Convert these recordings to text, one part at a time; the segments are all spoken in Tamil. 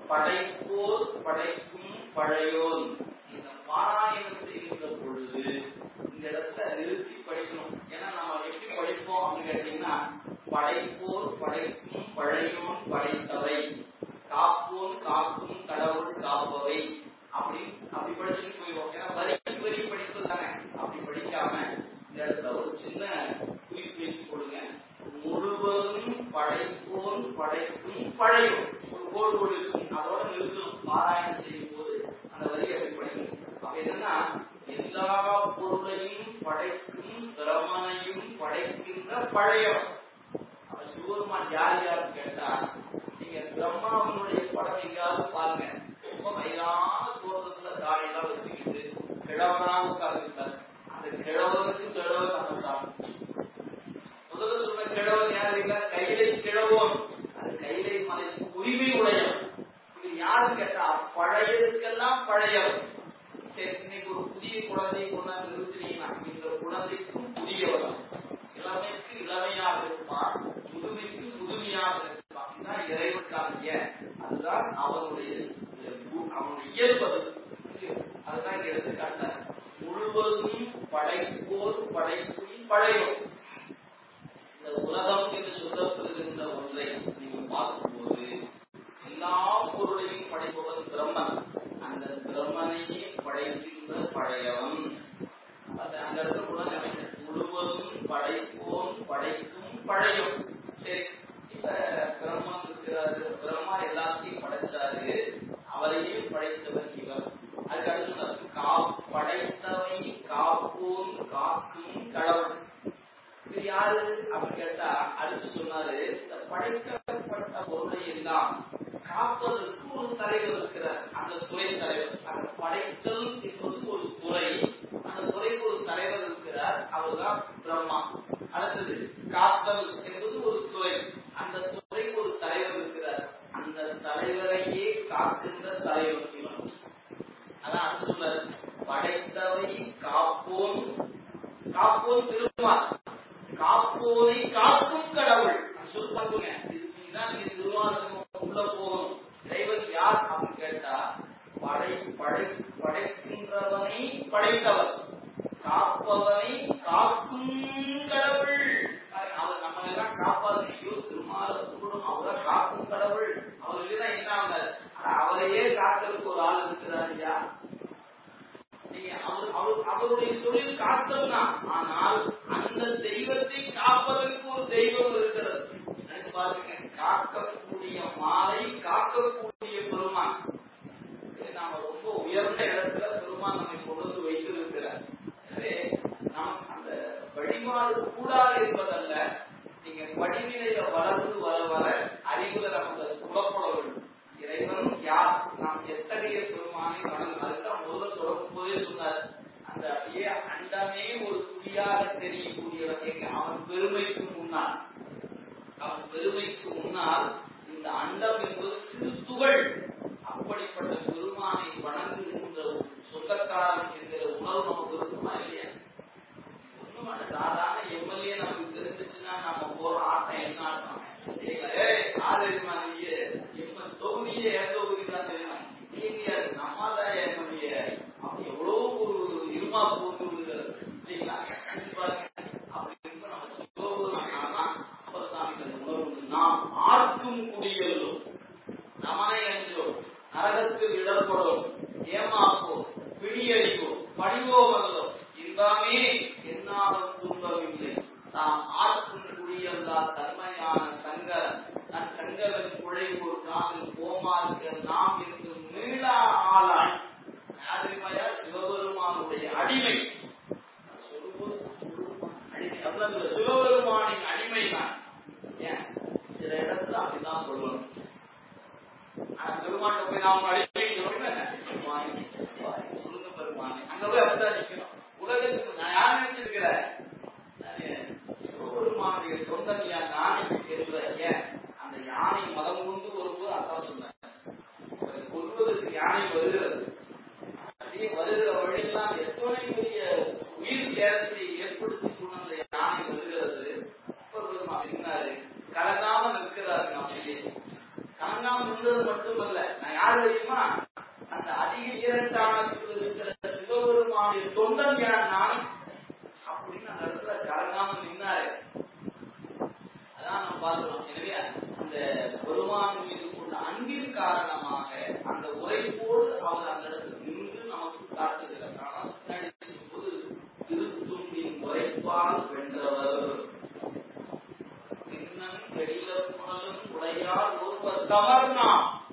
படைப்போர் படைக்கும் பழையோன் இந்த பாராயணம் செய்கின்ற பொழுது இந்த இடத்துல நிறுத்தி படிக்கணும் ஏன்னா நம்ம எப்படி படிப்போம் அப்படின்னு கேட்டீங்கன்னா படைப்போர் படைக்கும் பழையோன் படைத்தவை காப்போன் காக்கும் கடவுள் காப்பவை அப்படி அப்படி படிச்சுட்டு போயிடுவோம் ஏன்னா வரி வரி படிப்பது தானே அப்படி படிக்காம இந்த இடத்துல ஒரு சின்ன குறிப்பு எழுதி கொடுங்க முழுவதும் படைப்போன் படைக்கும் பழையும் ஒரு கோடு கோடு இருக்கு. அதோட நிறுத்தணும் பாராயணம் செய்யும் போது அந்த வரி அப்படி படிக்கணும் அப்ப என்னன்னா எல்லா பொருளையும் படைக்கும் பிரமனையும் படைக்கின்ற பழையவன் அப்ப சிவபெருமான் யார் யாருன்னு கேட்டா நீங்க பிரம்மாவனுடைய படம் எங்கேயாவது பாருங்க ரொம்ப வயதான தோற்றத்துல தாடியெல்லாம் வச்சுக்கிட்டு கிழவனா உட்கார்ந்துருக்காரு அந்த கிழவனுக்கு கிழவன் நம்ம தான் முதல்ல சொன்ன கிழவன் யார் இல்ல கைலை கிழவன் அது கைலை மலை உரிமை உடையவன் இது யாருன்னு கேட்டா பழையதுக்கெல்லாம் பழையவன் சரி இன்னைக்கு ஒரு புதிய குழந்தையை கொண்டாந்து நிறுத்தினீங்கன்னா இந்த குழந்தைக்கும் புதியவன் இளமைக்கு இளமையாக இருப்பான் முதுமைக்கு முதுமையாக இருப்பான் இதுதான் இறைவனுக்கான அதுதான் அவனுடைய அஹ், கு- அவனுடைய இயல்பு அது. அதுதான் இங்க எடுத்துக்காட்ட முழுவதும் படைப்போர் படைக்கும் பழையோர் இந்த உலகம் என்று சொல்லப்படுகின்ற ஒன்றை நீங்க பார்க்கும்போது எல்லா பொருளையும் படைப்பவன் பிரம்மன் அந்த பிரம்மனையே படைக்கின்ற பழையவன் அது அந்த இடத்துல கூட நினைக்கிறேன். முழுவதும் படைப்போன் படைக்கும் பழையம் சரி இப்ப பிரம்மன் இருக்கிறாரு பிரம்மா எல்லாத்தையும் படைச்சாரு அவரையே படைத்தவர் இவர் அதுக்கு அடுத்து சொன்னார், கா- படைத்தவை காப்போன் காக்கும் கடவுள் இது யாரு அப்படின்னு கேட்டா அடுத்து சொன்னாரு இந்த படைக்கப்பட்ட பொருளை எல்லாம் காப்பதற்கு ஒரு தலைவர் இருக்கிறார் அந்த துறை தலைவர் அந்த படைத்தல் என்பது ஒரு துறை அந்த துறைக்கு ஒரு தலைவர் இருக்கிறார் அவர்தான் பிரம்மா அடுத்தது காத்தல் என்பது ஒரு துறை அந்த துறைக்கு ஒரு தலைவர் இருக்கிறார் அந்த தலைவரையே காக்கின்ற தலைவர் இவன் அதான் அடுத்து சொன்னார் படைத்தவை காப்போன் காப்போன் திருமால் காப்போனை காக்கும் கடவுள் சொல்லுங்க இதுதான் நீங்க திருவாசகம் உள்ள போகணும் இறைவன் யார் அப்படின்னு கேட்டா படை படை படைக்கின்றவனை படைத்தவர் காப்பவனை காக்கும் கடவுள் அவர் நம்ம எல்லாம் காப்பாது ஐயோ திருமால கும்பிடும் அவர் காக்கும் கடவுள் அவர் இல்லைன்னா என்ன ஆகாது ஆனா அவரையே காக்கிறதுக்கு ஒரு ஆள் இருக்கிறார் ஐயா நீங்க அவர் அவர் அவருடைய தொழில் காத்தல் தான் ஆனால் அந்த தெய்வத்தை காப்பதற்கு ஒரு தெய்வம் இருக்கிறது நினைச்சு பாருங்க காக்கக்கூடிய மாலை காக்கக்கூடிய பெருமான் இது நாம ரொம்ப உயர்ந்த இடத்துல பெருமான் நம்மை கொண்டு வந்து வைத்திருக்கிறார் எனவே நாம் அந்த வழிபாடு கூடாது என்பதல்ல நீங்க படிநிலையில வளர்ந்து வர வர அறிவுல நமக்கு அது புலப்பட வேண்டும் இறைவன் யார் நாம் எத்தகைய பெருமானை வணங்கும் அதுதான் முதல்ல தொடங்கும் போதே சொன்னார் அந்த அப்படியே அண்டமே ஒரு துளியாக தெரியக்கூடியவன் எங்க அவன் பெருமைக்கு முன்னால் அவன் பெருமைக்கு முன்னால் இந்த அண்டம் என்பது சிறு துகள் அப்படிப்பட்ட பெருமானை வணங்குகின்ற ஒரு சொந்தக்காரன் என்கிற உணர்வு நமக்கு இருக்குமா இல்லையா ஒண்ணும் வேண்டாம். சாதாரண எம்எல்ஏ நமக்கு தெரிஞ்சிச்சுன்னா நம்ம போற ஆட்டம் என்ன ஆட்டம் சரிங்களா? ஏய் ஆதரிமா நீங்க எம்ம தொகுதியே என் தொகுதி தான் தெரியும் நீங்க நம்ம தான் என்னுடைய அப்படி எவ்வளவு ஒரு இருமா போட்டு விடுகிறது இல்லைங்களா நினைச்சு பாருங்க அப்படி இருக்க நம்ம சிவபெருமான் அப்பசாமிகள் உணர்வு நாம் ஆர்க்கும் குடியெல்லும் நமனை அஞ்சோ நரகத்தில் இடர்படும் ஏமாப்போ பிடியடிப்போ பணிவோமல்லோ இன்பமே என்னாலும் துன்பமில்லை நாம் ஆற்றும் குடியல்லா தன்மையான சங்கரன் தன் சங்கரன் குழைவோர் காதில் போமார்க்க நாம் இன்று மீளா ஆளாய் யாதிரிமையா சிவபெருமானுடைய அடிமை சொல்லும்போது அடிமை அவ்வளவு இல்ல. சிவபெருமானின் அடிமை தான் ஏன் சில இடத்துல அப்படிதான் சொல்லணும் ஆனா பெருமாட்ட போய் நாம அடிமை சொல்றேன் பெருமானே, சொல்லுங்க பெருமானே அங்க போய் அப்படிதான் நிக்கணும் உலகத்துக்கு நான் யார் நினைச்சிருக்கிறேன் நானு சிவபெருமானுடைய சொந்தம் யார் நானே என்ற ஏன் அந்த யானை மதம் கொண்டு வரும்போது அதான் சொன்னேன் அதை கொல்வதற்கு யானை வருகிறது அப்படியே வருகிற வழியெல்லாம் எத்தனை பெரிய உயிர் சேதத்தை ஏற்படுத்தி கொண்டு அந்த யானை வருகிறது அப்ப பெருமாள் என்னாரு கலங்காம நிற்கிறாரு அப்படியே கலங்காம பெருமான் நின்றது மட்டுமல்ல நான் யார் தெரியுமா அந்த அதிக ஈரட்டானத்தில் இருக்கிற சிவபெருமானின் தொண்டன் யார் நான் அப்படின்னு அந்த இடத்துல கலங்காம நின்னாரு அதான் நம்ம பார்க்கிறோம் எனவே அந்த பெருமான் மீது கொண்ட அன்பின் காரணமாக அந்த உரைப்போடு அவர் அந்த இடத்துல நின்று நமக்கு காட்டுகிறார் ஆனால் பின்னாடி சொல்லும்போது திருத்தும்பின் உரைப்பால் வென்றவர் பின்னம் கெடில புனலும் உடையார் ஒருவர் தவறுனா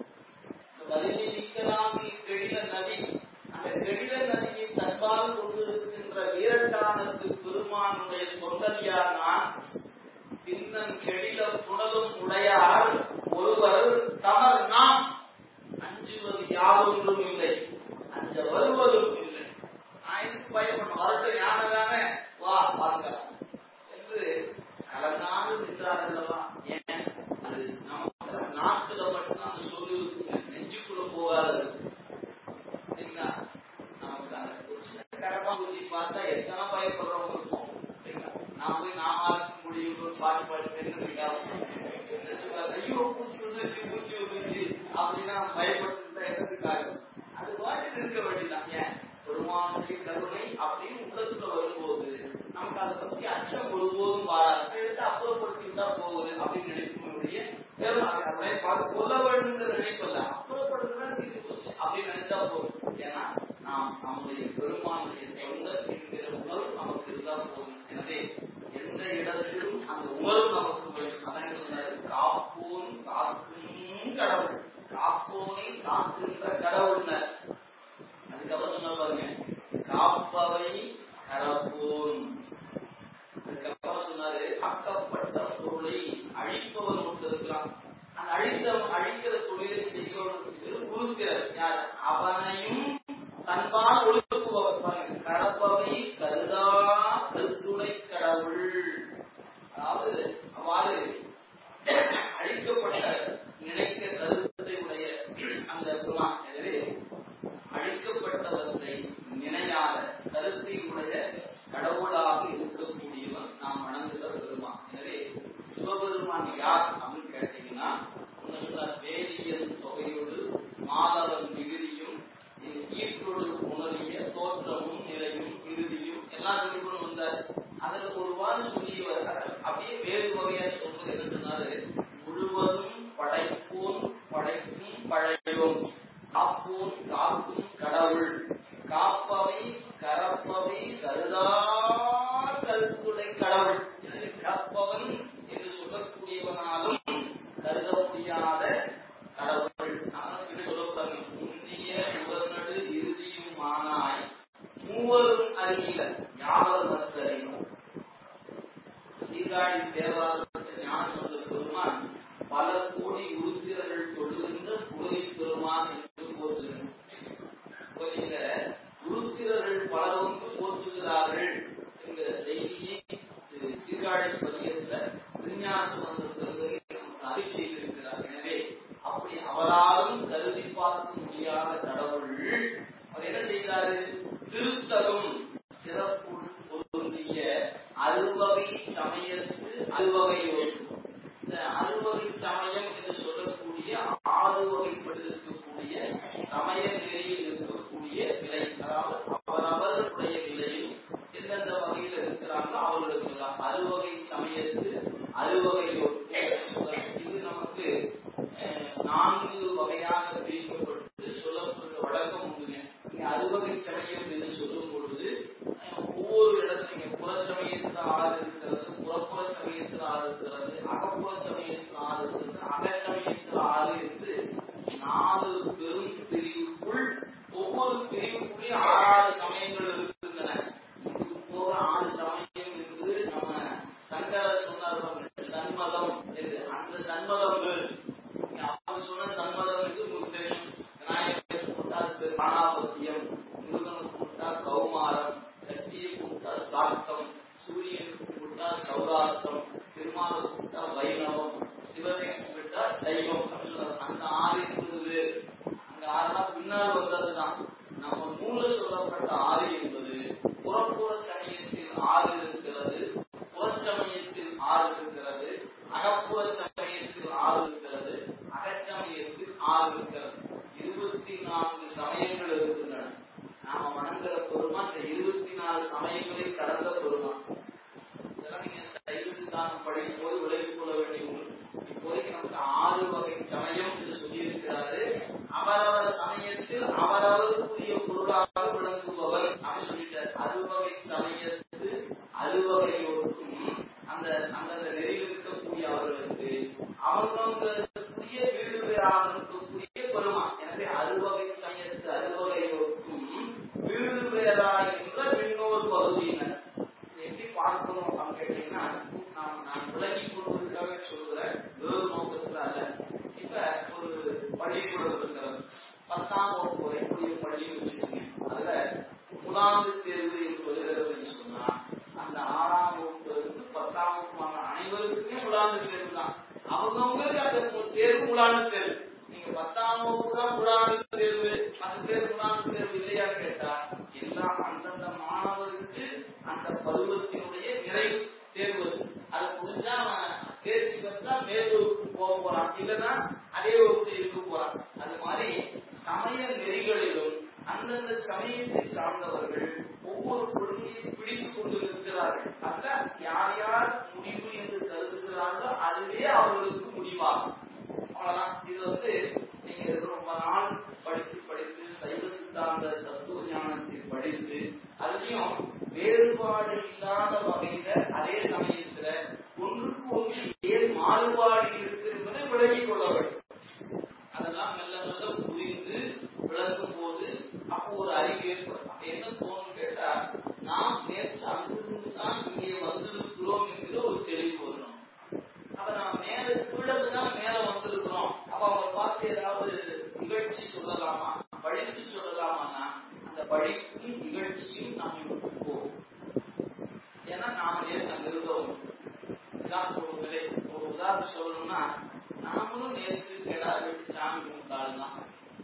பதிலை நீக்கலாமே கெடில நதி அந்த கெடில நதியை தன்பால் கொண்டிருக்கின்ற வீரட்டானத்து பெருமானுடைய சொந்தல் யார் நான் பின்னன் கெடில புனலும் உடையார் ஒருவர் தமர் நாம் அஞ்சுவது யாதொன்றும் இல்லை அஞ்ச வருவதும் இல்லை நான் எதுக்கு பயப்படணும் வரட்டும் யானை தானே வா பார்க்கலாம் என்று கலங்காது நின்றார் அல்லவா ஏன் அது நமக்கு நாட்டுல மட்டும் அந்த சொல்லு நெஞ்சுக்குள்ள போகாது சரிங்களா நமக்கு அந்த ஒரு சின்ன கரப்பாம்பூச்சி பார்த்தா எத்தனை பயப்படுறவங்க இருப்போம் சரிங்களா நான் போய் நாமாக்கு முடியும் பாட்டு பாட்டு தெரிஞ்சுக்கிட்டா ஐயோ பூச்சி வந்துச்சு பூச்சி வந்துச்சு அப்படின்னா பயப்பட்டு என்னதுக்காக அது பாட்டு இருக்க வேண்டியதான் ஏன் பெருமானுடைய கருணை அப்படின்னு உள்ளத்துல வரும்போது நமக்கு அதை பத்தி அச்சம் ஒருபோதும் வராது எடுத்து அப்புறப்படுத்திட்டா போகுது அப்படின்னு நினைக்கக்கூடிய அதை பார்த்து கொல்ல வேண்டுங்கிற நினைப்பல்ல அப்புறப்படுத்துனா தீர்ந்து போச்சு அப்படின்னு நினைச்சா போதும் ஏன்னா நாம் நம்முடைய பெருமானுடைய சொந்த என்கிற உணர்வு நமக்கு இருந்தா போதும் எனவே எந்த இடத்திலும் அந்த உணர்வு நமக்கு வேண்டும் அதான் சொன்னாரு காப்போன் காக்கும் கடவுள் காப்போனை காக்கின்ற கடவுள்னர் அதுக்கப்புறம் சொன்ன பாருங்க காப்பவை கரப்போன் அதுக்கப்புறம் சொன்னாரு அக்கப்பட்ட பொருளை அழிப்பவன் ஒன்று இருக்கிறான் அந்த அழித்த அழிக்கிற தொழிலை செய்பவனுக்கு உருக்கிறார் யார் அவனையும் தன்பால் ஒழுக்குபவர் பாருங்க கடப்பவை கருதா கருத்துடை கடவுள் அதாவது அவ்வாறு அழிக்கப்பட்ட நினைக்க கருத்தை உடைய அந்த பெருமான் எனவே அழிக்கப்பட்டவற்றை நினையாத கருத்தை உடைய கடவுளாக இருக்கக்கூடியவன் நாம் வணங்குகிற பெருமான் எனவே சிவபெருமான் யார் அப்படின்னு கேட்டீங்கன்னா சொன்னார் வேதியன் தொகையோடு மாதவன் மிகுதியும் ஈட்டோடு உணரிய தோற்றமும் நிலையும் இறுதியும் எல்லாம் சொல்லி கொண்டு வந்தார் அதில் ஒருவாறு சொல்லியவர் அப்படியே வேறு வகையா சொல்வது என்ன சொன்னாரு முழுவதும் படைப்போம் படைக்கும் பழையோம் காப்போம் காக்கும் கடவுள் காப்பவை கரப்பவை கருதா கருத்துடை கடவுள் எனவே கற்பவன் என்று சொல்லக்கூடியவனாலும் கருத முடியாத கடவுள் அதான் சொல்லப்படுறாங்க முந்திய முதல்நடு இறுதியும் ஆனாய் மூவரும் அறியில யாவரும் மற்றறியும் சீர்காழி தேவாலயத்தில் ஞானசம்பந்த பெருமான் பல கோடி உருத்திரர்கள் தொழுகின்ற புகழி பெருமான் என்று போற்றுகிறார் இப்ப நீங்க உருத்திரர்கள் பலரும் போற்றுகிறார்கள் என்கிற செய்தியை சீர்காழி பதியத்துல விஞ்ஞான சம்பந்த பெருந்தகை நமக்கு அறிவு செய்திருக்கிறார் எனவே அப்படி அவராலும் கருதி பார்க்க முடியாத கடவுள் அவர் என்ன செய்தாரு திருத்தகம் சிறப்பு பொருந்திய அறுவகை சமயத்து அறுவகையோடு இந்த அறுவகை சமயம் என்று சொல்லக்கூடிய ஆறு வகைப்பட்டிருக்கக்கூடிய சமய நிலையில் இருக்கக்கூடிய நிலை அதாவது அவரவர்களுடைய நிலையில் எந்தெந்த வகையில் இருக்கிறாங்களோ அவர்களுக்கு தான் அறுவகை சமயத்து அறுவகையோடு இது நமக்கு நான்கு வகையாக பிரிக்கப்பட்டு சொல்லப்படுற வழக்கம் உண்டுங்க இங்க அறுவகை சமயம் என்று சொல்லும் பொழுது ஒவ்வொரு இடத்துல புற சமயத்தில் ஆறு இருக்கிறது புறப்புற சமயத்தில் ஆறு இருக்கிறது அகப்புற சமயத்தில் ஆறு இருக்கிறது அக சமயத்தில் ஆறு என்று நாலு பெரும் பிரிவுக்குள் ஒவ்வொரு பிரிவுக்குள்ளேயும் ஆறாறு சமயங்கள் இருக்கின்றன இது போக ஆறு சமயம் என்று நம்ம சங்கர சொன்னார் சண்மதம் என்று அந்த சண்மதங்கள் அவர் சொன்ன சண்மதம் என்று உங்களுக்கு தெரியும் விநாயகர் கூட்டால் பானாபத்தியம் முருகனுக்கு கூட்டால் கௌமாரம் சக்தியை கூட்டா சாக்தம் சூரியனுக்கு கூட்டா சௌராஸ்தம் திருமாலுக்கு கூட்டா வைணவம் ஆறு இருக்கிறது இருபத்தி நான்கு சமயங்கள் இருக்கின்றன நாம வணங்குற பெருமா இந்த இருபத்தி நாலு சமயங்களை கடந்த பெருமா இதெல்லாம் நீங்க சைவ சித்தாந்தம் படிக்கும் போது விலகிக் கொள்ள வேண்டிய ஒன்று இப்போதைக்கு நமக்கு ஆறு வகை சமயம் என்று சொல்லியிருக்கிறாரு அவரவர் சமயத்தில் அவரவருக்குரிய பொருளாக விளங்குபவர் அப்படின்னு சொல்லிட்டார் அறுவகை சமயத்து அறுவகையோருக்கும் அந்த அந்தந்த நெறியில் இருக்கக்கூடிய அவர்களுக்கு அவங்கவுங்களுக்குரிய வீடு பேராக இருக்கக்கூடிய பெருமா எனவே அறுவகை சமயத்து அறுவகையோருக்கும் வீடு பேரா என்ற விண்ணோர் பகுதியினர் எப்படி பார்க்கணும் அப்படின்னு கேட்டீங்கன்னா நான் நான் விலகி கொள்வதற்காக சொல்கிறேன் வேறு நோக்கத்துல அல்ல இப்ப ஒரு பள்ளிக்கூடம் இருக்கிறது பத்தாம் வகுப்பு வரைக்கூடிய பள்ளி வச்சுக்கோங்க அதுல முதலாவது தேர்வு என்று வருகிறது சொன்னா அந்த ஆறாம் வகுப்புல இருந்து பத்தாம் வகுப்பான அனைவருக்குமே முதலாவது தேர்வு தான் அவங்கவுங்களுக்கு அந்த தேர்வு முதலாவது தேர்வு நீங்க பத்தாம் வகுப்பு தான் முதலாவது தேர்வு அந்த தேர்வு முதலாவது தேர்வு இல்லையான்னு கேட்டா எல்லாம் அந்தந்த மாணவருக்கு அந்த பருவத்தினுடைய நிறைவு தேர்வு அது முடிஞ்சா அவன் தேர்ச்சி பெற்றா மேல் வகுப்பு போக போறான் இல்லைன்னா அதே வகுப்பு இருக்க போறான் அது மாதிரி சமய நெறிகளிலும் அந்தந்த சமயத்தை சார்ந்தவர்கள் ஒவ்வொரு கொள்கையை பிடித்துக் கொண்டு இருக்கிறார்கள் அல்ல யார் யார் முடிவு என்று கருதுகிறார்களோ அதுவே அவர்களுக்கு முடிவாகும் அவ்வளவுதான் இது வந்து நீங்க ரொம்ப நாள் படித்து படித்து சைவ சித்தாந்த தத்துவ ஞானத்தை படித்து அதுலயும் வேறுபாடு இல்லாத வகையில அதே சமயத்துல ஒன்றுக்கு ஒன்று ஏன் மாறுபாடு இருக்கு என்பதை விளங்கிக் கொள்ள வேண்டும் அதெல்லாம் மெல்ல மெல்ல புரிந்து விளங்கும் போது அப்போ ஒரு அறிவு ஏற்படும் அப்ப என்ன தோணும் கேட்டா நாம் நேற்று அங்கிருந்து தான் இங்கே வந்திருக்கிறோம் என்கிற ஒரு தெளிவு வரணும் அப்ப நம்ம மேல கீழே தான் மேல வந்திருக்கிறோம் அப்ப அவங்க பார்த்து ஏதாவது நிகழ்ச்சி சொல்லலாமா படித்து சொல்லலாமான்னா அந்த படிப்பும் நிகழ்ச்சியும் நம்ம விட்டு போகும் ஏன்னா நாம நேற்று அங்க இருந்தோம் இதான் ஒரு நிலை ஒரு உதாரணம் சொல்லணும்னா நாமளும் நேற்று கெடா வெட்டி சாமி கும்பிட்டாலும் தான்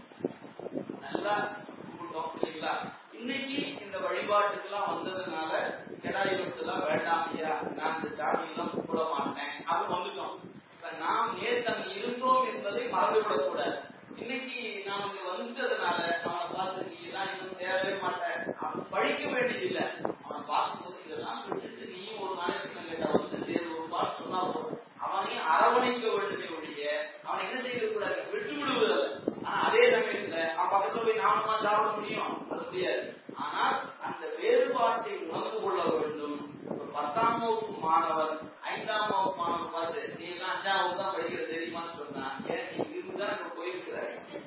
நல்லா கும்பிட்டோம் இல்லைங்களா இன்னைக்கு இந்த வழிபாட்டுக்கெல்லாம் வந்ததுனால கெடாய் வெட்டுலாம் வேண்டாம் ஐயா நான் இந்த சாமி எல்லாம் கும்பிட மாட்டேன் அது வந்துட்டோம் இப்ப நாம் நேற்று அங்க இருந்தோம் என்பதை மறந்துவிடக் கூடாது இன்னைக்கு நாம் இங்க வந்ததுனால அவனை பார்த்து நீ எல்லாம் இன்னும் தேரவே மாட்டேன் அவன் படிக்க வேண்டியதில்லை அவனை பார்க்கும்போது இதெல்லாம் விட்டுட்டு நீயும் ஒரு நாளைக்கு நான் கேட்டா வந்து சேரு ஒரு பாட்டு சொன்னா போதும் அவனையும் அரவணைக்க வேண்டிய ஒழிய அவனை என்ன செய்யக்கூடாது விட்டு விடுவதில்லை ஆனா அதே சமயத்துல அவன் பக்கத்துல போய் நாம சாப்பிட முடியும் அது முடியாது ஆனால் அந்த வேறுபாட்டை உணர்ந்து கொள்ள வேண்டும் ஒரு பத்தாம் வகுப்பு மாணவன் ஐந்தாம் வகுப்பு மாணவன் பார்த்து நீ எல்லாம் அஞ்சாம் வகுப்பு தான் படிக்கிற தெரியுமான்னு சொன்னா ஏன் நீ இருந்துதான் அங்க போயிருக்கிற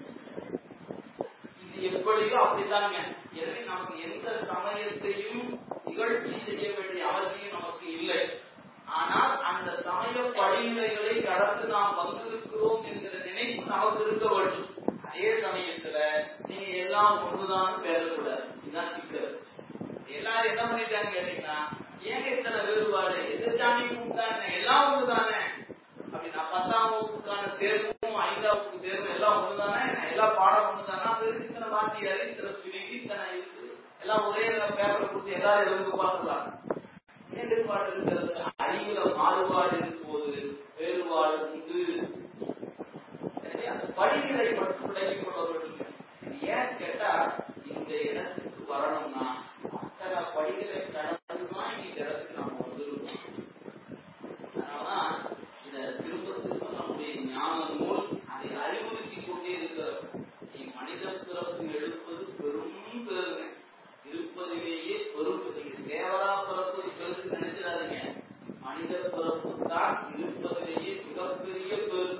இது எப்படியோ அப்படித்தாங்க எனவே நமக்கு எந்த சமயத்தையும் நிகழ்ச்சி செய்ய வேண்டிய அவசியம் நமக்கு இல்லை ஆனால் அந்த சமய படிநிலைகளை கடந்து நாம் வந்திருக்கிறோம் என்கிற நினைப்பு நமக்கு இருக்க வேண்டும் அதே சமயத்துல நீங்க எல்லாம் ஒண்ணுதான் பேசக்கூடாது இதுதான் சிக்கல் எல்லாரும் என்ன பண்ணிட்டாங்க கேட்டீங்கன்னா ஏங்க இத்தனை வேறுபாடு எந்த சாமி கூப்பிட்டாங்க எல்லாம் ஒண்ணுதானே அப்படின்னா பத்தாம் வகுப்புக்கான தேர்வும் ஐந்தாம் வகுப்பு தேர்வும் எல்லாம் ஒண்ணுதானே எல்லா பாடம் ஒண்ணுதானா அது இத்தனை வாத்தியாரு இத்தனை பிரிவு இத்தனை இருக்கு எல்லாம் ஒரே பேப்பர் கொடுத்து எல்லாரும் எழுந்து பார்க்கலாம் ஏன் வேறுபாடு இருக்கிறது அறிவுல மாறுபாடு இருக்கும்போது வேறுபாடு உண்டு எனவே அந்த படிகளை மட்டும் விலகிக் கொள்ள வேண்டும் இது ஏன் கேட்டா இந்த இடத்துக்கு வரணும்னா அத்தனை படிகளை கடந்துதான் இந்த இடத்துக்கு நம்ம வந்துருக்கோம் அதனாலதான் இந்த திரும்ப திரும்ப நம்முடைய ஞான நூல் அதை அறிவுறுத்தி கொண்டே இருக்கிறது நீ மனித பிறப்பு எடுப்பது பெரும் பெருமை இருப்பதிலேயே பெரும் தேவரா பிறப்பு பெருசு நினைச்சிடாதீங்க மனித பிறப்பு தான் இருப்பதிலேயே மிகப்பெரிய பெரு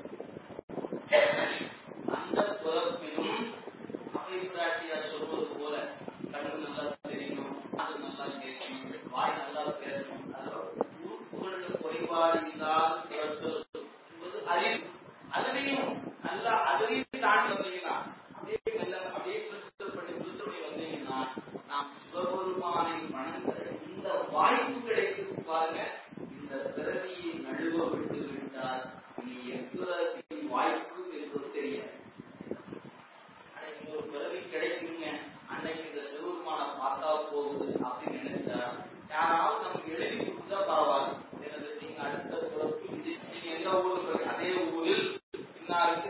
அந்த பிறப்பிலும் அவை பிராட்டியார் சொல்வது போல கண்ணு நல்லா தெரியணும் அது நல்லா கேட்கணும் வாய் நல்லா பேசணும் அதோட உறுப்புகளில் குறைபாடு இல்லாத பிறப்பு என்பது அறிவு அதனையும் நல்லா அதையும் தாண்டி வந்தீங்கன்னா அப்படியே மெல்ல அப்படியே பிரித்தல் பண்ணி பிரித்தல் பண்ணி வந்தீங்கன்னா நாம் சிவபெருமானை வணங்குற இந்த வாய்ப்பு கிடைக்குது பாருங்க இந்த பிறவியை நழுவ விட்டு விட்டால் நீ எப்பிறவி வாய்ப்பு என்பது தெரியாது ஆனா இன்னொரு பிறவி கிடைக்குங்க அன்னைக்கு இந்த சிவபெருமான பார்த்தா போகுது அப்படின்னு நினைச்சா யாராவது நமக்கு எழுதி கொடுத்தா பரவாயில்ல எனது நீங்க அடுத்த பிறப்பு இது நீங்க எந்த ஊருக்கு அதே ஊரில் இன்னாருக்கு நீங்க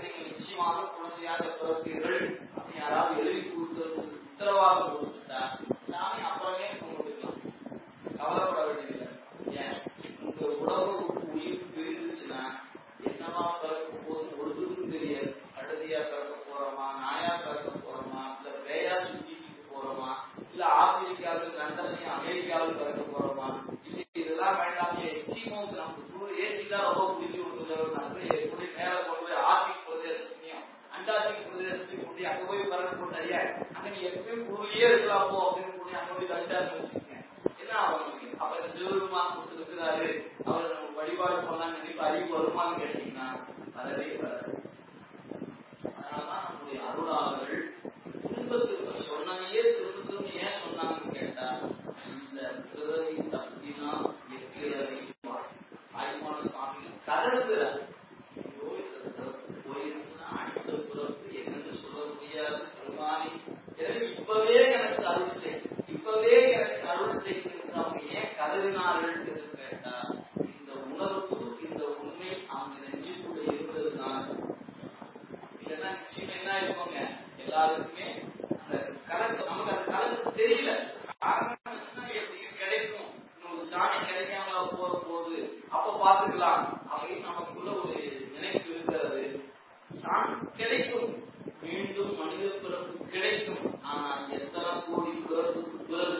நிச்சயமாக குழந்தையாக பிறப்பீர்கள் அப்படி யாராவது எழுதி கொடுத்தது உத்தரவாதம் கொடுத்துட்டா சாமி அப்புறமே கும்பிட்டுக்கலாம் கவலைப்பட வேண்டியதில்லை ஏன் உங்க உடம்பு விட்டு உயிர் பிரிந்துச்சுன்னா என்னவா பிறக்க போகுது ஒருத்தருக்கும் தெரியாது கழுதையா பிறக்க போறோமா நாயா பிறக்க போறோமா இல்ல பேயா சுத்திட்டு போறோமா இல்ல ஆப்பிரிக்காவுக்கு லண்டன்லயும் அமெரிக்காவுக்கு பிறக்க போறோமா இல்ல இதெல்லாம் வேண்டாம் எஸ்டிமோக்கு நமக்கு சூழல் ஏசி தான் ரொம்ப பிடிச்சி விட்டுருந்தோம் எப்படி மேல கொண்டு போய் ஆர்டிக் பிரதேசத்தையும் அண்டார்டிக் பிரதேசத்தையும் கொண்டு அங்க போய் பிறக்க போட்டாரியா அங்க நீ எப்பயும் ஊர்லயே இருக்கலாம் போ அப்படின்னு சொல்லி அங்க போய் தண்டான்னு வச்சுக்கோங்க என்ன ஆகும் அவர் சிவபெருமான் கொடுத்திருக்கிறாரு அவர் நம்ம வழிபாடு பண்ணலாம் நினைப்பு அறிவு வருமானு கேட்டீங்கன்னா வரவே வராது அதனாலதான் நம்முடைய அருளாளர்கள் திரும்பத்துக்கு சொன்னதையே திரும்ப திரும்ப ஏன் சொன்னாங்கன்னு கேட்டா இந்த பிறவி தப்பினா எச்சிறவை ஆய்மான சுவாமி கதறுகிறார் ஐயோ, இந்த பிறப்பு போயிருச்சுன்னா அடுத்த பிறப்பு என்னன்னு சொல்ல முடியாது பெருமானி எனவே இப்பவே எனக்கு அருள் செய் இப்பவே எனக்கு அருள் செய்கிறது அவங்க ஏன் கதறினார்கள் என்று கேட்டா இந்த உணர்வு இந்த உண்மை அவங்க நெஞ்சுக்குள்ள இருந்ததுதான் இல்லைன்னா நிச்சயம் என்ன இருப்பாங்க எல்லாருக்குமே அந்த கணக்கு நமக்கு அந்த கணக்கு தெரியல காரணம் என்ன எப்படி கிடைக்கும் இன்னொரு சாணி கிடைக்காம போற போது அப்ப பாத்துக்கலாம் அப்படின்னு நமக்குள்ள ஒரு நினைப்பு இருக்கிறது சாணி கிடைக்கும் மீண்டும் மனித பிறப்பு கிடைக்கும் ஆனா எத்தனை கோடி பிறப்புக்கு பிறகு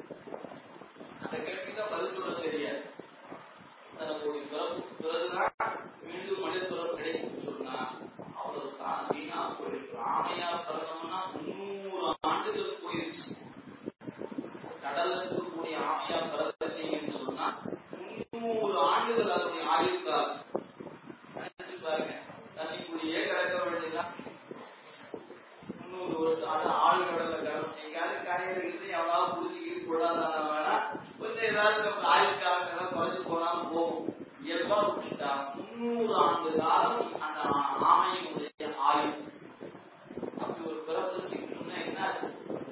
அந்த கேள்விதான் பதில் சொல்ல தெரியாது எத்தனை கோடி பிறப்புக்கு பிறகுதான் மீண்டும் மனித பிறப்பு கிடைக்கும்னு சொன்னா அவ்வளவு தான் வீணா போயிருக்கு ராமையா பிறந்தோம்னா முன்னூறு ஆண்டுகள் போயிருச்சு கடல்ல இருக்கக்கூடிய ஆமையா பிறந்தீங்கன்னு சொன்னா முன்னூறு ஆண்டுகள் அதனுடைய ஆயுள் காலம் நினைச்சு பாருங்க தண்ணிக்குள்ளேயே கிடக்க வேண்டியதான் முன்னூறு வருஷம் அது ஆள் கடல்ல கிடக்கும் எங்கேயாவது கரையில இருந்து எவ்வளவு புடிச்சுக்கிட்டு கூடாதான வேணா கொஞ்சம் ஏதாவது நம்ம ஆயுள் காலம் ஏதாவது குறைஞ்சு போனாலும் போகும் இயல்பா விட்டுட்டா முன்னூறு ஆண்டு காலம் அந்த ஆமையினுடைய ஆயுள் அப்படி ஒரு பிறப்பு சீக்கிரம்னா என்னாச்சு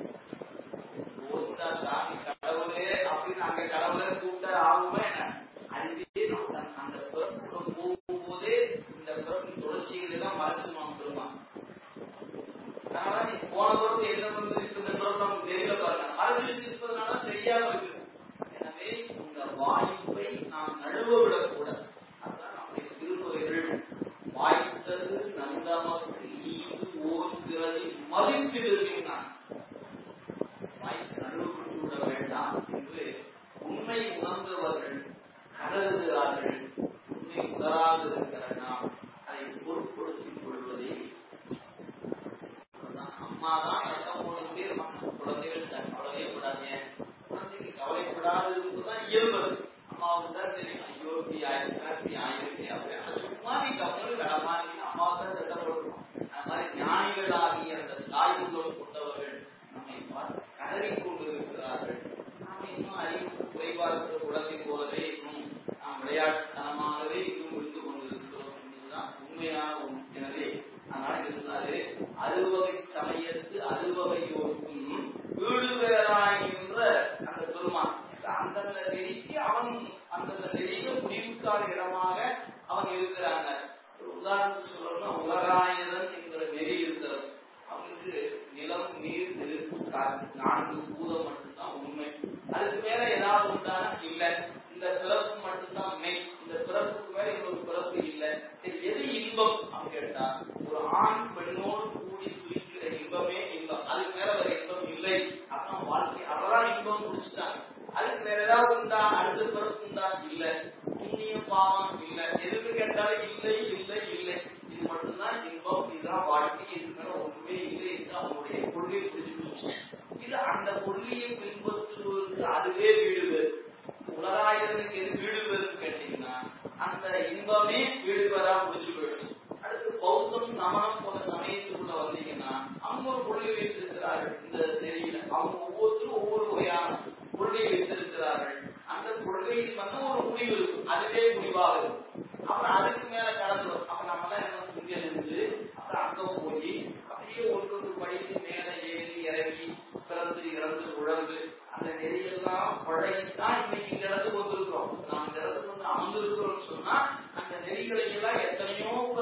ஓட்டா சாமி கடவுளே அப்படின்னு அங்க கடவுளே கூப்பிட்ட ஆகுமா என்ன அதுவே நம்ம அந்த பிறப்புல போகும்போதே இந்த பிறப்பின் தொடர்ச்சிகளை எல்லாம் மறைச்சுமா பெருமான் அதனால நீ போன பிறப்பு என்ன வந்து இந்த பிறப்பு நமக்கு தெரியல பாருங்க மறைச்சு வச்சிருப்பதனால தெரியாம இருக்கு எனவே இந்த வாய்ப்பை நாம் நழுவ விடக்கூடாது அதுதான் நம்முடைய திருமுறைகள் வாய்த்தது நந்தமக்கு ஈது ஓர்கிறது மதிப்பிடுகிறான் வாய்ப்பு நழுவப்பட்டு விட வேண்டாம் என்று உண்மை உணர்ந்தவர்கள் கதறுகிறார்கள் உண்மை உணராது இருக்கிற நாம் அதை பொருட்படுத்திக் கொள்வதே அம்மா தான் சட்டம் போட்டுட்டே இருப்பாங்க குழந்தைகள் சார் கவலையே கூடாதீங்க குழந்தைக்கு கவலைப்படாததுக்கு தான் இயல்பு அம்மாவுக்கு தான் தெரியும் ஐயோ இப்படி ஆயிருக்கா இப்படி ஆயிருக்கு அப்படி அது சும்மா நீ கவலை கடமா நீ அம்மாவுக்கு தான் சட்டம் போட்டுருவோம் அது மாதிரி ஞானிகள் ஆகிய அந்த தாய் உள்ளம் கொண்டவர்கள் நம்மை பார்த்து கதறிக் கொண்டிருக்கிறார்கள் நாம் இன்னும் அறிவு குறைவா இருக்கிற குழந்தை போலவே இன்னும் நாம் விளையாட்டுத்தனமாகவே இன்னும் இருந்து கொண்டிருக்கிறோம் என்பதுதான் உண்மையான உண்மை எனவே அதனால சொன்னாரு அறுவகை சமயத்து அறுவகையோருக்கும் வீடு வேறாகின்ற அந்த பெருமான் அந்தந்த நெறிக்கு அவன் அந்தந்த நெறிய முடிவுக்கான இடமாக அவன் இருக்கிறாங்க ஒரு உதாரணத்துக்கு சொல்லணும்னா உலகாயுதன் என்கிற நெறி இருக்கிறது அவனுக்கு நிலம் நீர் நெருப்பு காற்று நான்கு பூதம் மட்டும்தான் உண்மை அதுக்கு மேல ஏதாவது உண்டானா இல்ல இந்த பிறப்பு மட்டும்தான் மெய் இந்த பிறப்புக்கு மேல இன்னொரு பிறப்பு இல்ல சரி எது இன்பம் அப்படின்னு கேட்டா ஒரு ஆண் பெண்ணோடு கூடி துடிக்கிற இன்பமே இன்பம் அதுக்கு மேல வேற இன்பம் இல்லை அதான் வாழ்க்கை அவதான் இன்பம் முடிச்சுட்டாங்க அதுக்கு வேற ஏதாவது உண்டா அடுத்த பிறப்பு உண்டா இல்ல புண்ணியம் பாவம் இல்ல எதுக்கு கேட்டாலும் இல்லை இல்லை இல்லை இது மட்டும்தான் இன்பம் இதுதான் வாழ்க்கை இதுக்கு மேல ஒன்றுமே இல்லை என்று அவனுடைய கொள்கை புரிஞ்சு போச்சு இது அந்த கொள்கையை பின்பற்றுவதற்கு அதுவே வீடு பேரு உலகாயிரத்துக்கு எது வீடு பேருன்னு கேட்டீங்கன்னா அந்த இன்பமே வீடு பேரா முடிஞ்சு போயிடுச்சு அடுத்து பௌத்தம் சமணம் போன்ற சமயத்துக்குள்ள வந்தீங்கன்னா அவங்க ஒரு கொள்கை வைத்திருக்கிறார்கள் இந்த நெறியில அவங்க ஒவ்வொருத்தரும் ஒவ்வொரு வகையான கொள்கை வைத்திருக்கிறார்கள் அந்த கொள்கையில் வந்து ஒரு முடிவு இருக்கும் அதுவே முடிவாக இருக்கும் அப்புறம் அதுக்கு மேல கடந்துடும் அப்ப நம்ம எல்லாம் என்ன இங்க இருந்து அப்புறம் அங்க போய் அப்படியே ஒன்றொன்று படித்து மேல ஏறி இறங்கி பிறந்து இறந்து உழந்து அந்த நெறியெல்லாம் பழகித்தான் இன்னைக்கு இந்த இடத்துக்கு வந்திருக்கிறோம் நாம் இந்த இடத்துக்கு வந்து அமர்ந்திருக்கிறோம்னு சொன்னா அந்த நெறிகளை எல்லாம் எத்தனையோ பிறப்புல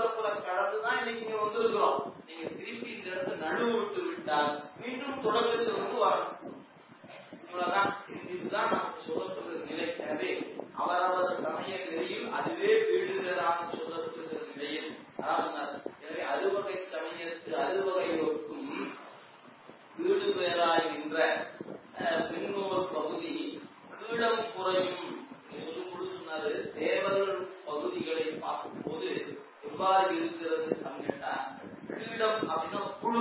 கடந்துதான் இன்னைக்கு இங்க வந்திருக்கிறோம் நீங்க திருப்பி இந்த இடத்த நடுவு விட்டு விட்டால் மீண்டும் தொடக்கத்தில் வந்து வரணும் இவ்வளவுதான் இது- இதுதான் நமக்கு சொல்லப்படுகிற நிலை எனவே அவரவர் சமய நெறியில் அதுவே வீடுகளாக சொல்லப்படுகிற நிலையில் அதாவது எனவே அறுவகை சமயத்து அறுவகையோருக்கும் வீடு பேராய் நின்ற அஹ், பின்னோர் பகுதி கீழம் குறையும் சொல்லும்போது சொன்னாரு தேவர்கள் பகுதிகளை பார்க்கும்போது எவ்வாறு இருக்கிறது அப்படின்னு கேட்டா கீழம் அப்படின்னா புழு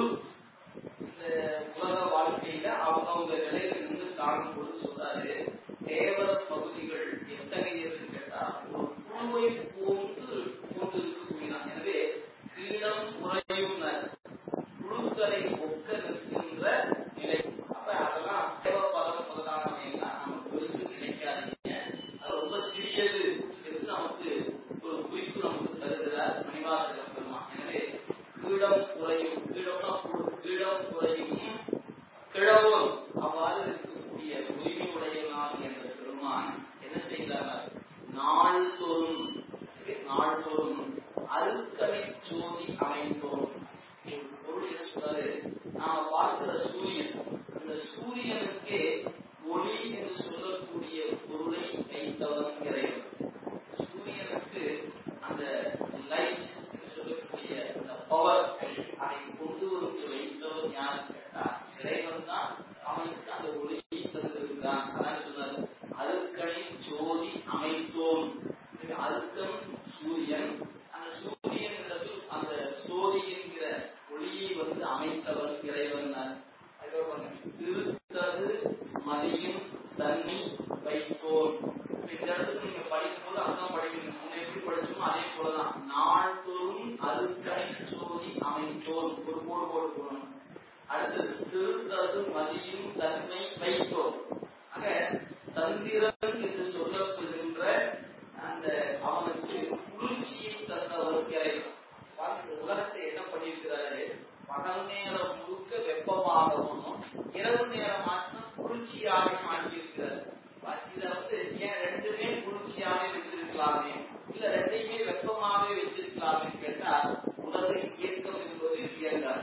இந்த உலக வாழ்க்கையில அவங்கவுங்க நிலையில நின்று காணும் பொழுது சொல்றாரு தேவர பகுதிகள் எத்தகையதுன்னு கேட்டா ஒரு புழுவை போன்று போன்று இருக்கக்கூடியதான் எனவே கீழம் குறையும் புழுக்களை ஒக்க நிற்கின்ற நிலை அப்ப அதெல்லாம் தேவ பலம் முதலானவையெல்லாம் நம்ம பெருசு நினைக்காதீங்க அது ரொம்ப சிறியது என்று நமக்கு ஒரு குறிப்பு நமக்கு தருகிறார் மணிவாசக பெருமான் எனவே கீழம் குறையும் கீழம்னா புழு கீழம் குறையும் கிழவும் அவ்வாறு இருக்கக்கூடிய உரிமையுடையவனாக என்ற பெருமான் என்ன செய்கிறார் நாள்தோறும் நாள்தோறும் அருக்கலை சோதி அமைந்தோம் ஒரு பொருள் என்ன சொல்றாரு நாம பார்க்கிற சூரியன் அந்த சூரியனுக்கே ஒளி என்று சொல்லக்கூடிய பொருளை வைத்தவன் இறைவன் சூரியனுக்கு அந்த லைட் என்று சொல்லக்கூடிய அந்த பவர் அதை கொண்டு வந்து வைத்தவர் யாருன்னு கேட்டா இறைவன் தான் அவனுக்கு அந்த ஒளியை தந்திருக்கிறான் அதான் சொன்னார் அருக்கணி ஜோதி அமைத்தோம் இது அருக்கம் சூரியன் அந்த சூரியன் அந்த சோதி என்கிற ஒளியை வந்து அமைத்தவர் இறைவன் தான் அதுக்கப்புறம் திருத்தது மதியும் தண்ணி வைத்தோம் இப்ப இந்த இடத்துக்கு நீங்க படிக்கும் போது அதான் படிக்கணும் முன்ன எப்படி படிச்சோமோ அதே போலதான் நாள்தோறும் அருக்கணி சோதி அமைத்தோம் ஒரு கோடு போட்டு போடணும் அடுத்தது திருத்தது மதியும் தன்மை வைத்தோம் ஆக சந்திரன் என்று சொல்லப்படுகின்ற அந்த அவனுக்கு குளிர்ச்சியை தந்தவர் இறைவன் பாருங்க, இந்த உலகத்தை என்ன பண்ணியிருக்கிறாரு பகல் நேரம் முழுக்க வெப்பமாகவும் இரவு நேரம் ஆச்சுன்னா குளிர்ச்சியாகவும் ஆக்கியிருக்கிறார் இதுல வந்து ஏன் ரெண்டுமே குளிர்ச்சியாவே வச்சிருக்கலாமே இல்ல ரெண்டையுமே வெப்பமாவே வச்சிருக்கலாமே கேட்டா உலக இயக்கம் என்பது இயங்காது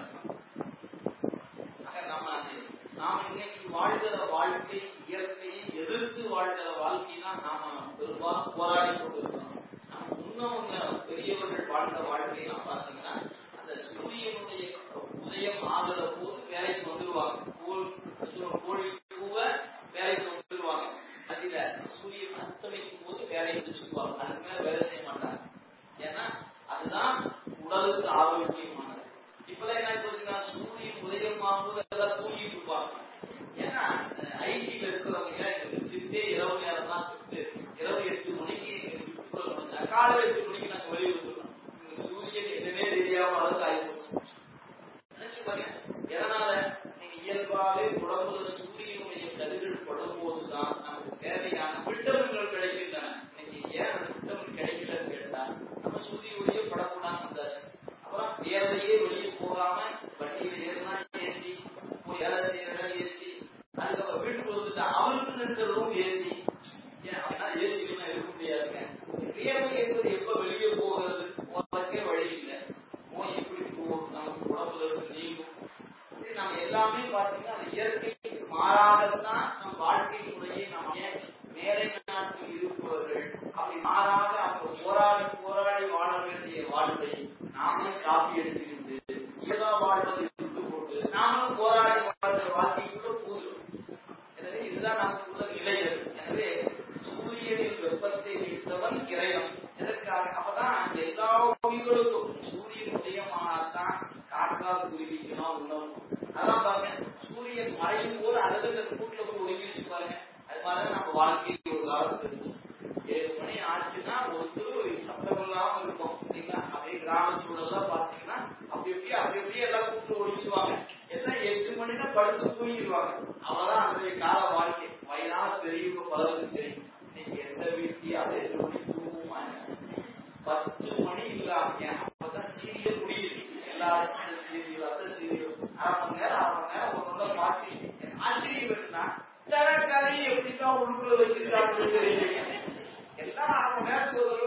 ஆக நம்ம அது நாம இன்னைக்கு வாழ்கிற வாழ்க்கை இயற்கையை எதிர்த்து வாழ்கிற வாழ்க்கை தான் நாம பெரும்பாலும் போராடி கொண்டிருக்கிறோம் நம்ம முன்னவங்க பெரியவர்கள் வாழ்ந்த வாழ்க்கையெல்லாம் பார்த்தீங்கன்னா அந்த சூரியனுடைய உதயம் ஆகிற போது வேலைக்கு வந்துருவாங்க கோல் கோழி பூவ வேலைக்கு வந்துருவாங்க அதுல சூரியன் அஸ்தமிக்கும் போது வேலையை வச்சுக்குவாங்க அதுக்கு மேல வேலை செய்ய மாட்டாங்க ஏன்னா அதுதான் உடலுக்கு ஆரோக்கியமானது இப்பதான் என்ன சொல்றீங்கன்னா சூரியன் உதயம் ஆகும்போது எல்லாம் தூங்கிட்டு இருப்பாங்க ஏன்னா ஐடில இருக்கிறவங்க எங்க சித்தே இரவு நேரம் தான் சித்து இரவு எட்டு மணிக்கு எங்க சித்துக்குள்ள முடிஞ்சா காலை எட்டு மணிக்கு நாங்க வெளியே வந்துடுறோம் இந்த சூரியன் என்னன்னே தெரியாம அளவுக்கு ஆயிப்போச்சு நினைச்சு பாருங்க எதனால நீங்க இயல்பாவே உடம்புல சூரியனுடைய கதிர்கள் படும் போதுதான் நமக்கு தேவையான விட்டமின்கள் கிடைக்கின்றன இன்னைக்கு ஏன் அந்த விட்டமின் கிடைக்கலன்னு கேட்டா நம்ம சூரியனுடைய படக்கூடாது வந்தாச்சு அப்புறம் வேலையே வெளியே போகாம வண்டியில ஏறினா ஏசி போய் வேலை செய்யறா ஏசி அதுக்கப்புறம் வீட்டுக்கு வந்துட்டா அவருக்கு இருக்கிற ரூம் ஏசி ஏன் அப்படின்னா ஏசி இல்லைன்னா இருக்க முடியாதுங்க வேலை என்பது எப்ப வெளியே போகிறது போறதுக்கே வழி இல்லை நோய் எப்படி போகும் நமக்கு உடம்புல இருந்து நீங்கும் இப்படி நம்ம எல்லாமே பார்த்தீங்கன்னா அது இயற்கைக்கு மாறாகத்தான் நம் வாழ்க்கை முறையை நாம் ஏன் மேலை நாட்டில் இருப்பவர்கள் அப்படி மாறாக அவங்க போராடி போராடி வாழ வேண்டிய வாழ்வை நாமும் காப்பி எடுத்துக்கிட்டு இயலா வாழ்வதை விட்டு போட்டு நாமும் போராடி வாழ்ற வாழ்க்கைக்குள்ள போகிறோம் எனவே இதுதான் நமக்கு உள்ள நிலைகள் எனவே சூரியனின் வெப்பத்தை வைத்தவன் இறைவன் எதற்காக அப்பதான் எல்லா உயிர்களுக்கும் சூரியன் உதயமானால்தான் காக்கா குருவிக்கணும் உணவு அதான் பாருங்க சூரியன் மறையும் போது அதுல இந்த கூட்டுல போய் ஒதுங்கிடுச்சு பாருங்க அது மாதிரி நம்ம வாழ்க்கைக்கு ஒரு காலத்து இருந்துச்சு ஏழு மணி ஆச்சுன்னா ஒருத்தர் சத்தம் இல்லாம இருக்கும் இல்லைங்களா அப்படியே கிராம சூழல்லாம் பாத்தீங்கன்னா அப்படி அப்படியே அப்படி அப்படியே எல்லாம் கூப்பிட்டு ஒழிச்சுவாங்க எல்லாம் எட்டு மணினா படுத்து தூங்கிடுவாங்க அவதான் அன்றைய கால வாழ்க்கை வயதான பெரியவங்க பலருக்கு தெரியும் இன்னைக்கு எந்த வீட்லயும் அது எட்டு மணி தூங்குமா என்ன? பத்து மணி இல்லாம அப்பதான் சீரியல் முடியுது எல்லாரும் அந்த சீரியல் அந்த சீரியல் அரை மணி நேரம் அரை மணி நேரம் ஒரு நல்ல பாட்டி ஆச்சரியம் இருக்குன்னா கதையை எப்படித்தான் உள்ளுக்குள்ள வச்சிருக்காங்கன்னு தெரியல எல்லாம் அரை மணி நேரத்துக்கு ஒரு தடவை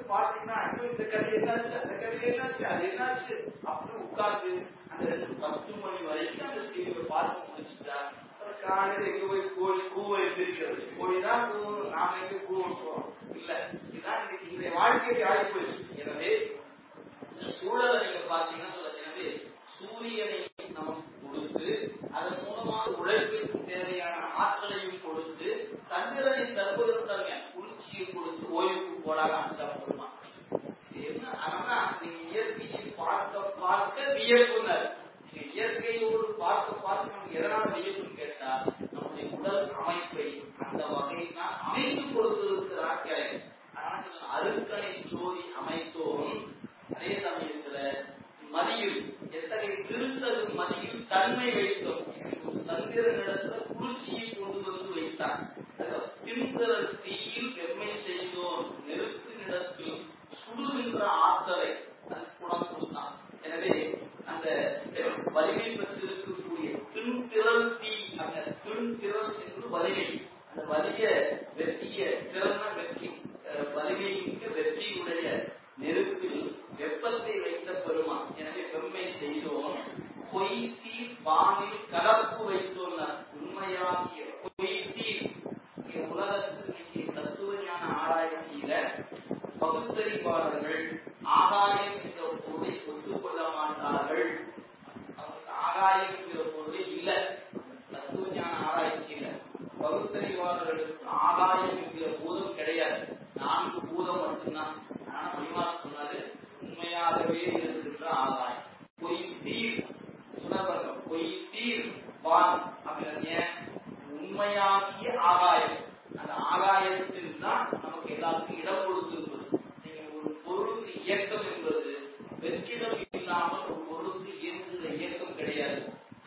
பாத்தீங்கன்னா ஐயோ, இந்த கதை என்னாச்சு அந்த கதை என்னாச்சு அது என்னாச்சு அப்படின்னு உட்கார்ந்து அந்த ரெண்டு பத்து மணி வரைக்கும் அந்த சீரியலை பார்த்து முடிச்சுட்டா அப்புறம் காலையில எங்க போய் கோழி கூவ எந்திரிக்கிறது கோழி தான் கூவணும் நாம எங்க கூவ போறோம் இல்ல இதுதான் இன்னைக்கு இந்த வாழ்க்கைக்கு ஆகி போயிடுச்சு எனவே இந்த சூழலை நீங்க பாத்தீங்கன்னா சொல்ல எனவே சூரியனை நமக்கு கொடுத்து அதன் மூலமாக உழைப்பிற்கு தேவையான ஆற்றலையும் கொடுத்து சந்திரனை தருவதற்கு குளிர்ச்சியை கொடுத்து ஓய்வுக்கு போடாத அஞ்சா போடுமா இது என்ன ஆனா நீங்க இயற்கையை பார்க்க பார்க்க வியப்புனர் நீங்க இயற்கையோடு பார்க்க பார்க்க நமக்கு எதனால வியப்புன்னு கேட்டா நம்முடைய உடல் அமைப்பை அந்த வகையில் தான் அமைத்து கொடுத்திருக்கிறார் கேள்வி அதனால சொல்லுங்க, அருட்கணை ஜோதி அமைத்தோம் அதே சமயத்துல மதியில் எத்தகைய திருத்தகு மதியில் தன்மை வைத்தோம் சந்திரனிடத்துல குளிர்ச்சியை கொண்டு வந்து வைத்தார் பின்தரல் தீயில் வெம்மை செய்தோம் நெருப்பினிடத்தில் சுடுகின்ற ஆற்றலை அது குணம் கொடுத்தான் எனவே அந்த வலிமை பெற்றிருக்கக்கூடிய பின்திரள் தீ அந்த பின்திரள் என்று வலிமை அந்த வலிய வெற்றிய திறன வெற்றி அஹ், வலிமை மிக்க வெற்றியுடைய நெருப்பில் வெப்பத்தை வைத்த பெருமான் எனவே வெம்மை செய்தோம் பொய் தீ பானில் கலப்பு வைத்தோம் உண்மையாகிய பொய் தீ இங்கே உலகத்தில் இன்னைக்கு தத்துவ ஞான ஆராய்ச்சியில பகுத்தறிவாளர்கள் ஆகாயம் என்ற பொருளை ஒத்துக்கொள்ள மாட்டார்கள் அவங்களுக்கு ஆகாயம் என்கிற பொருளே இல்ல தத்துவ ஞான ஆராய்ச்சியில பகுத்தறிவாளர்களுக்கு ஆகாயம் என்கிற பூதம் கிடையாது நான்கு பூதம் மட்டும்தான் ஆனா மணிவாஸ் சொன்னாரு உண்மையாகவே இருக்கின்ற ஆகாயம் பொய் தீர் சொன்னாங்க பொய் தீர் பான் அப்படின்னு ஏன் உண்மையாகிய ஆகாயம் அந்த ஆகாயத்தில் தான் நமக்கு எல்லாத்துக்கும் இடம் கொடுத்திருப்பது நீங்க ஒரு பொருளுக்கு இயக்கம் என்பது வெற்றிடம் இல்லாமல் ஒரு பொருளுக்கு இயங்குகிற இயக்கம் கிடையாது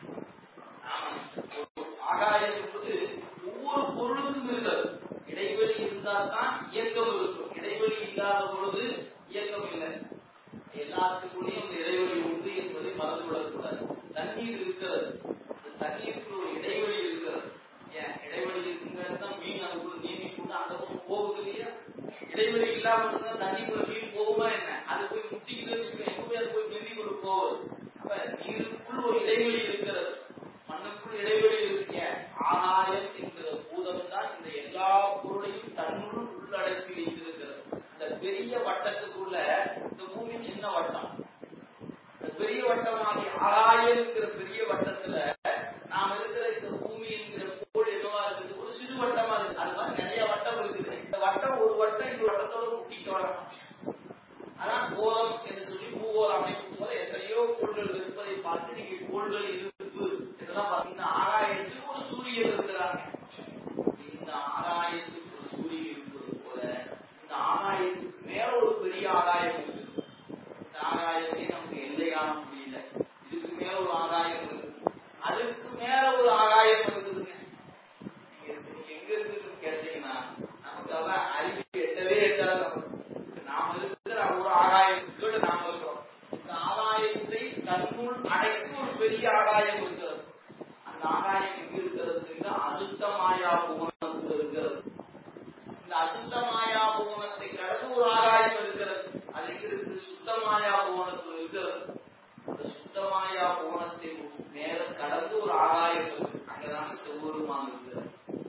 ஆமா. ஒரு ஆகாயம் என்பது ஒவ்வொரு பொருளுக்கும் இருக்கிறது இடைவெளி இருந்தால் தான் இயக்கம் இருக்கும் இடைவெளி இல்லாத பொழுது இயக்கம் இல்லை எல்லாத்துக்குள்ளேயும் இந்த இடைவெளி உண்டு என்பதை மறந்து விடக்கூடாது தண்ணீர் இருக்கிறது இந்த தண்ணீருக்கு ஒரு இடைவெளி இருக்கிறது ஏன் இடைவெளி இருக்குங்கிறது தான் மீன் அதுக்குள்ள நீந்தி கொண்டு அந்த பக்கம் போகுது இல்லையா இடைவெளி இல்லாம இருந்தா தண்ணிக்குள்ள மீன் போகுமா என்ன அது போய் முட்டிக்கிட்டு இருக்கு எங்க போய் அது போய் நீந்தி கொண்டு போகுது அப்ப நீருக்குள் ஒரு இடைவெளி இருக்கிறது மண்ணுக்குள் இடைவெளி இருக்க ஆகாயம் என்கிற பூதம் தான் இந்த எல்லா பொருளையும் தன்னுள் உள்ளடக்கி வைத்திருக்கிறது அந்த பெரிய வட்டத்துக்குள்ள இந்த பூமி சின்ன வட்டம் இந்த பெரிய வட்டமாகி ஆகாயம் என்கிற பெரிய வட்டத்துல நாம் இருக்கிற இந்த பூமி என்கிற கோள் என்னவா இருக்குது ஒரு சிறு வட்டமா இருக்கு அது மாதிரி நிறைய வட்டம் இருக்குது இந்த வட்டம் ஒரு வட்டம் இந்த வட்டத்தோட முட்டிட்டு வரலாம் அதான் கோலம் என்று சொல்லி பூகோள அமைப்பு போல எத்தனையோ கோள்கள் இருப்பதை பார்த்து நீங்க கோள்கள் இருப்பு இதெல்லாம் பார்த்தீங்கன்னா ஆகாயத்தில் ஒரு சூரியன் இருக்கிறாங்க இந்த ஆகாயத்துக்கு ஒரு சூரியன் இருப்பது போல இந்த ஆகாயத்துக்கு மேல ஒரு பெரிய ஆகாயம் இருக்கு இந்த ஆகாயமே நமக்கு எல்லை காண முடியல இதுக்கு மேல ஒரு ஆகாயம் இருக்கு அதுக்கு மேல ஒரு ஆகாயம் இருக்குதுங்க நீங்க நீங்க எங்க இருக்குதுன்னு கேட்டீங்கன்னா நமக்கு எல்லாம் அறிவு எட்டவே எட்டாது நமக்கு நாம இருக்கிற ஒரு ஆகாயத்துக்கு நாம இருக்கிறோம் இந்த ஆகாயத்தை தன்னுள் அடைக்கும் ஒரு பெரிய ஆகாயம் இருக்கிறது அந்த ஆகாயம் எங்க இருக்கிறது அசுத்த மாயா புவனத்தில் இருக்கிறது இந்த அசுத்த மாயா புவனத்தை கடந்து ஒரு ஆகாயம் இருக்கிறது அது எங்க இருக்குது சுத்த மாயா புவனத்தில் இருக்கிறது அந்த சுத்த மாயா புவனத்தை மேல கடந்து ஒரு ஆகாயம் இருக்கு அங்கதான் செவ்வொருமான் இருக்கிறது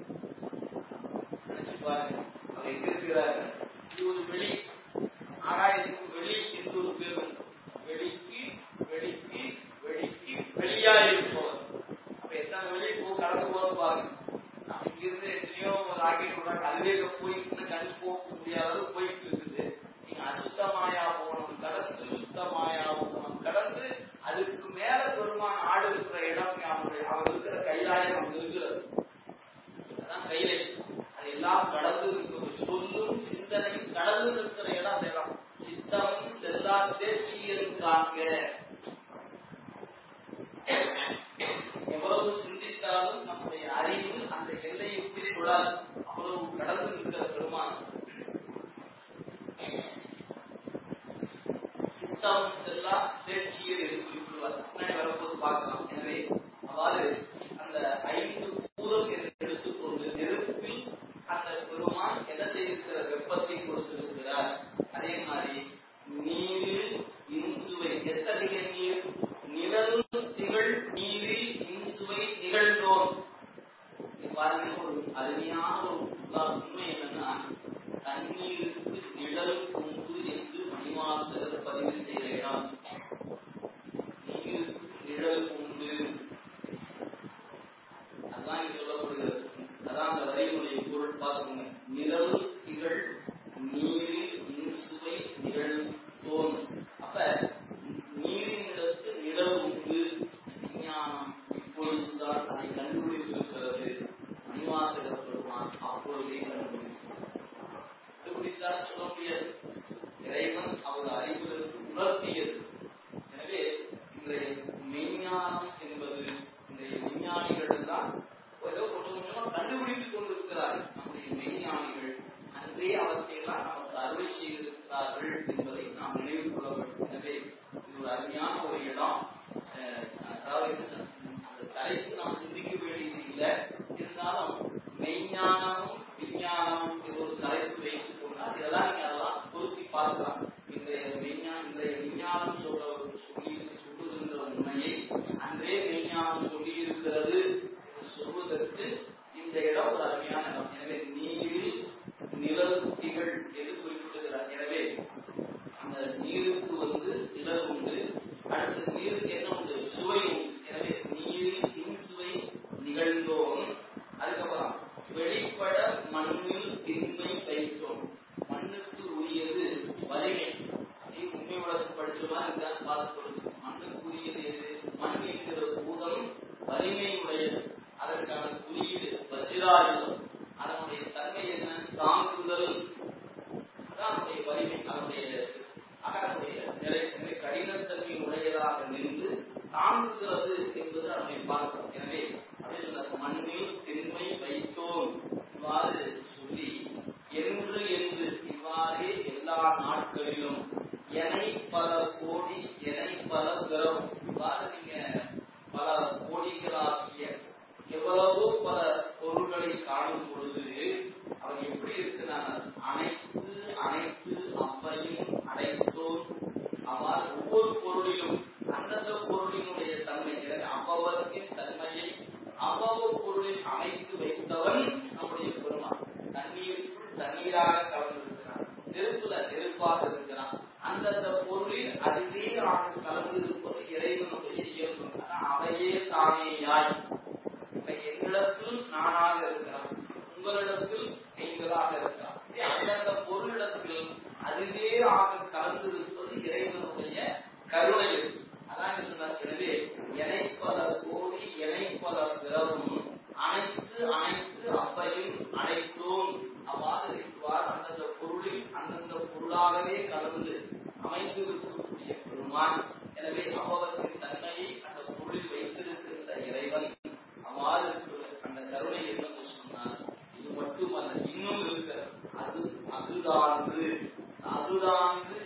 நினைச்சு பாருங்க அவர் எங்க இருக்கிறாரு இது ஒரு வெளி ஆகாயத்துக்கு வெளி என்று ஒரு பேர் உண்டு. வெளிக்கு வெளிக்கு வெளிக்கு வெளியா இருப்பவர் அப்ப எத்தனை வெளி போ கடந்து போறது பாருங்க நம்ம இங்கிருந்து எத்தனையோ ராக்கெட் விடுறாங்க அதுவே போய் இன்னும் கணிச்சு போக முடியாத அளவுக்கு போயிட்டு இருக்குது நீங்க அசுத்தமாயா போகணும் கடந்து சுத்தமாயா போகணும் கடந்து அதுக்கு மேல பெருமான் ஆடு இருக்கிற இடம் அவருடைய அவர் இருக்கிற கைலாயம் அங்க இருக்கிறது அதான் கைலை அது எல்லாம் கடந்து இருக்கிற சொல்லும் சிந்தனையும் கடந்து இருக்கிற இடம் அந்த இடம் சித்தமும் செல்லா தேர்ச்சியரும் காண்க எவ்வளவு சிந்தித்தாலும் நம்முடைய அறிவு அந்த எல்லையை விட்டு சுடாது அவ்வளவு கடந்து இருக்கிற பெருமான் சித்தம் செல்லா தேர்ச்சியில் இருக்கிறார் முன்னாடி வரும்போது பார்க்கலாம் எனவே அவ்வாறு அந்த ஐந்து பூதம் என்று எடுத்துக்கொண்டு நெருப்பில் அந்த பெருமான் என்ன செய்திருக்கிற வெப்பத்தை கொடுத்திருக்கிறார் அதே உண்மையான ஒரு உலா- உண்மை என்னன்னா தண்ணீருக்கு நிழல் உண்டு என்று மணிவாசகர் பதிவு செய்த இடம் நீருக்கு நிழல் உண்டு அதான் இங்க சொல்லப்படுகிறது அதான் அந்த வரியினுடைய பொருள் பார்த்துங்க நிழல் திகழ் நீரில் இன்சுவை நிழல் தோணும் அப்ப நீரினிடத்து நிழல் உண்டு விஞ்ஞானம் இப்பொழுதுதான் அதை கண்டுபிடித்திருக்கிறது மணிவாசகர் பெருமான் அப்பொழுதே கண்டுபிடித்தார் கண்டுபிடித்தார் சொல்ல முடியாது இறைவன் அவர் அறிவுகளுக்கு உணர்த்தியது எனவே இன்றைய மெய்ஞானம் என்பது இன்றைய விஞ்ஞானிகள் எல்லாம் ஏதோ கொஞ்சம் கொஞ்சமா கண்டுபிடித்துக் கொண்டிருக்கிறார்கள் நம்முடைய மெய்ஞானிகள் அன்றே அவற்றையெல்லாம் நமக்கு அறுவை செய்திருக்கிறார்கள் என்பதை நாம் நினைவு கொள்ள வேண்டும் எனவே இது ஒரு அருமையான ஒரு இடம் அஹ், அதாவது அந்த தலைப்பு நாம் சிந்திக்க வேண்டியது இல்லை இருந்தாலும் மெய்ஞானமும் விஞ்ஞானமும் இது ஒரு தலைப்பு வைத்துக் கொண்டால் இதெல்லாம் நீங்க அதெல்லாம் பொருத்தி பார்க்கலாம் இன்றைய விஞ்ஞானம் இன்றைய விஞ்ஞானம் சொல்ற சொல்லி சொல்லுகின்ற உண்மையை அன்றே விஞ்ஞானம் சொல்லி இருக்கிறது என்று சொல்வதற்கு இந்த இடம் ஒரு அருமையான இடம் எனவே நீரில் நிழல் திகழ் என்று குறிப்பிடுகிறார் எனவே அந்த நீருக்கு வந்து நிழல் உண்டு அடுத்து நீருக்கு என்ன உண்டு சுவை உண்டு எனவே நீரில் இன்சுவை நிகழ்ந்தோம் அதுக்கப்புறம் வெளிப்பட மண்ணில் திண்மை வைத்தோம் மண்ணுக்கு உரியது வலிமை நீ உண்மை உலகம் படிச்சோமா இதுதான் பார்த்து மண்ணுக்கு உரியது எது மண் என்கிற பூதம் வலிமை உடையது அதற்கான குறியீடு வஜ்ராயுதம் அதனுடைய தன்மை என்ன தாங்குதல் அதான் அதனுடைய வலிமை அதனுடைய அதனுடைய நிலை எனவே கடினத்தன்மை உடையதாக நின்று தாங்குகிறது என்பது அதனை பார்க்கிறோம் எனவே அப்படி சொன்னார் மண்ணில் திண்மை வைத்தோம் இவ்வாறு சொல்லி என்று என்று இவ்வாறே எல்லா நாட்களிலும் எனை பல கோடி எனை பல பிறவும் இவ்வாறு நீங்க பல கோடிகளாகிய எவ்வளவோ பல பொருள்களை காணும் பொழுது அவன் எப்படி இருக்கிறான் அனைத்து அனைத்து அவ்வையும் அடைத்தோம் அவ்வாறு ஒவ்வொரு பொருளிலும் அந்தந்த பொருளினுடைய தன்மை எனவே அவ்வவத்தின் தன்மையை அவ்வளவு பொருளில் அமைத்து வைத்தவன் நம்முடைய பெருமான் தண்ணீருக்குள் தண்ணீராக கலந்திருக்கிறான் நெருப்புல நெருப்பாக இருக்கிறான் அந்தந்த பொருளில் அதுவே ஆக கலந்து இருப்பது இறைவனுடைய இயல்பு அதான் அவையே தானேயாய் இப்ப என்னிடத்தில் நானாக இருக்கிறான் உங்களிடத்தில் நீங்களாக இருக்கிறான் அந்தந்த பொருளிடத்தில் அதுவே ஆக கலந்து இருப்பது இறைவனுடைய கருணை அதான் இங்க சொன்னார் எனவே இணைப்பல கோடி இணைப்பல பிறவும் அனைத்து அனைத்து அப்பையும் அனைத்தோம் அவ்வாறு இவ்வாறு அந்தந்த பொருளில் அந்தந்த பொருளாகவே கலந்து அமைந்திருக்கக்கூடிய பெருமான் எனவே அவ்வளத்தின் தன்மையை அந்த பொருளில் வைத்திருக்கின்ற இறைவன் அவ்வாறு இருக்கிற அந்த கருணை என்னன்னு சொன்னார் இது மட்டுமல்ல இன்னும் இருக்கிறது அது அதுதான்று அதுதான்று